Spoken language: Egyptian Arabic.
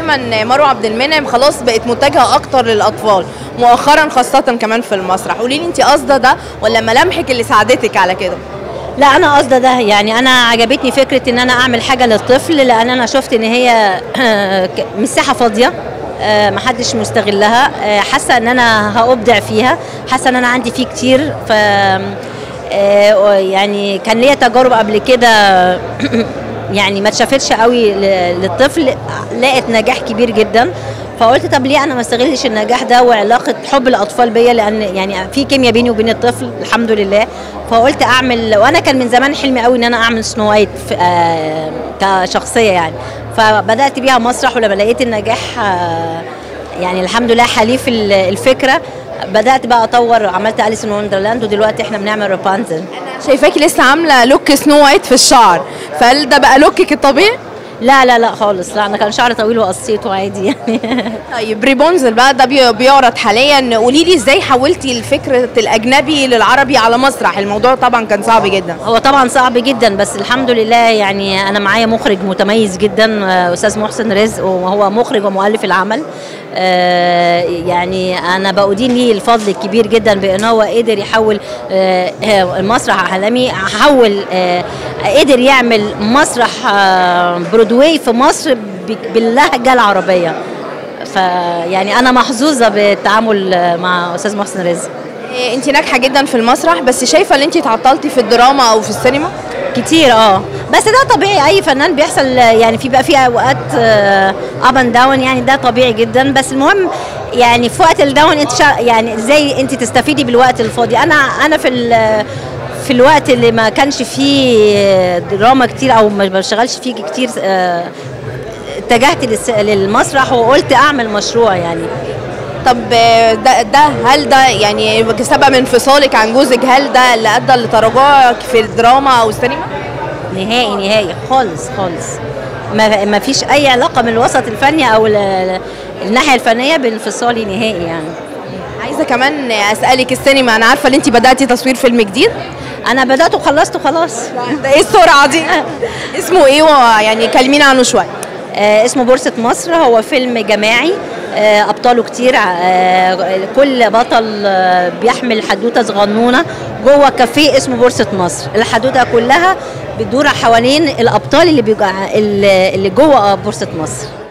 دايما مروه عبد المنعم خلاص بقت متجهه اكتر للاطفال مؤخرا خاصه كمان في المسرح قولي لي انت قاصده ده ولا ملامحك اللي ساعدتك على كده لا انا قصده ده يعني انا عجبتني فكره ان انا اعمل حاجه للطفل لان انا شفت ان هي مساحه فاضيه آه، محدش مستغلها آه، حاسه ان انا هابدع فيها حاسه ان انا عندي فيه كتير ف آه، يعني كان ليا تجارب قبل كده يعني ما اتشافتش قوي ل- للطفل لقت نجاح كبير جدا فقلت طب ليه انا ما استغلش النجاح ده وعلاقه حب الاطفال بيا لان يعني في كيمياء بيني وبين الطفل الحمد لله فقلت اعمل وانا كان من زمان حلمي قوي ان انا اعمل سنو وايت في- آه، كشخصيه يعني فبدات بيها مسرح ولما لقيت النجاح آه، يعني الحمد لله حليف ال- الفكره بدات بقى اطور عملت اليس ان وندرلاند ودلوقتي احنا بنعمل رابانزل شايفاكي لسه عامله لوك سنو وايت في الشعر فهل ده بقى لوكك الطبيعي لا لا لا خالص لا انا كان شعري طويل وقصيته عادي يعني طيب ريبونزل بقى ده بي- بيعرض حاليا قولي لي ازاي حولتي الفكره الاجنبي للعربي على مسرح الموضوع طبعا كان صعب جدا هو طبعا صعب جدا بس الحمد لله يعني انا معايا مخرج متميز جدا آه، استاذ محسن رزق وهو مخرج ومؤلف العمل آه، يعني انا بأدين ليه الفضل الكبير جدا بان هو قدر يحول آه، آه، المسرح العالمي حول آه، قدر يعمل مسرح آه، برودواي في مصر ب- باللهجه العربيه فيعني انا محظوظه بالتعامل آه، مع استاذ محسن رزق إيه، انت ناجحه جدا في المسرح بس شايفه ان انت اتعطلتي في الدراما او في السينما كتير اه بس ده طبيعي اي فنان بيحصل يعني في بقى في اوقات اب اند داون يعني ده طبيعي جدا بس المهم يعني في وقت الداون انت شا يعني ازاي انت تستفيدي بالوقت الفاضي انا انا في ال- في الوقت اللي ما كانش فيه دراما كتير او ما بشتغلش فيه كتير آه، اتجهت للس- للمسرح وقلت اعمل مشروع يعني طب آه، ده, ده هل ده يعني سبب انفصالك عن جوزك هل ده اللي ادى لتراجعك في الدراما او السينما نهائي نهائي خالص خالص ما ما فيش اي علاقه من الوسط الفني او ال- الناحيه الفنيه بانفصالي نهائي يعني عايزه كمان اسالك السينما انا عارفه ان انت بداتي تصوير فيلم جديد انا بدات وخلصت خلاص ده ايه السرعه دي اسمه ايه ويعني كلمينا عنه شويه آه اسمه بورصه مصر هو فيلم جماعي آه ابطاله كتير آه كل بطل آه بيحمل حدوته صغنونه جوه كافيه اسمه بورصه مصر الحدوته كلها بتدور حوالين الابطال اللي بيجع اللي اللي جوه بورصه مصر